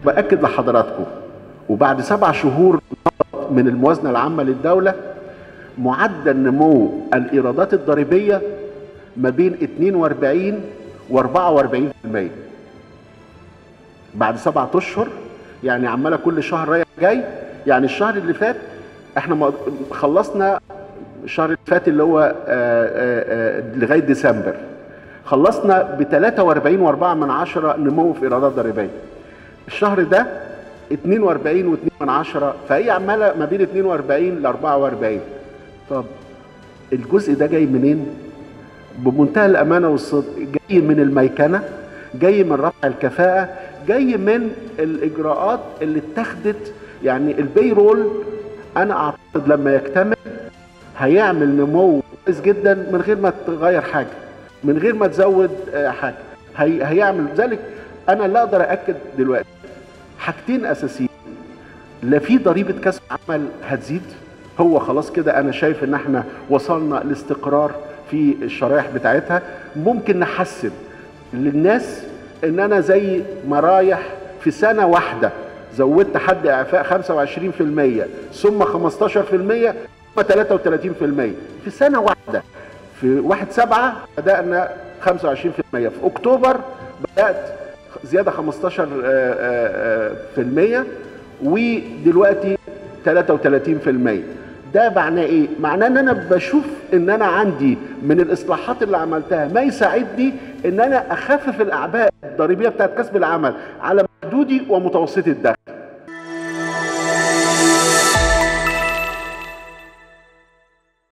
باكد لحضراتكم وبعد سبع شهور من الموازنه العامه للدوله معدل نمو الايرادات الضريبيه ما بين 42 و 44% بعد سبعة اشهر يعني عماله كل شهر رايح جاي يعني الشهر اللي فات احنا ما- خلصنا الشهر اللي فات اللي هو آه، آه، آه، لغايه ديسمبر خلصنا ب 43 و4 من عشرة نمو في ايرادات ضريبيه الشهر ده 42 و2 من عشرة فهي عماله ما بين 42 ل 44 طب الجزء ده جاي منين؟ بمنتهى الامانه والصدق جاي من الميكنه جاي من رفع الكفاءه جاي من الاجراءات اللي اتخذت يعني البيرول انا اعتقد لما يكتمل هيعمل نمو كويس جدا من غير ما تغير حاجه من غير ما تزود آه، حاجه هي هيعمل ذلك انا لا اقدر اكد دلوقتي حاجتين اساسيين لا في ضريبه كسب عمل هتزيد هو خلاص كده انا شايف ان احنا وصلنا لاستقرار في الشرائح بتاعتها ممكن نحسن للناس ان انا زي ما رايح في سنه واحده زودت حد اعفاء 25% ثم 15% ثم 33% في سنه واحده في 1 7 بدانا 25% في اكتوبر بدات زياده 15 آه، آه، آه، في المية ودلوقتي 33% ده معناه ايه؟ معناه ان انا بشوف ان انا عندي من الاصلاحات اللي عملتها ما يساعدني ان انا اخفف الاعباء الضريبيه بتاعت كسب العمل على محدودي ومتوسطي الدخل.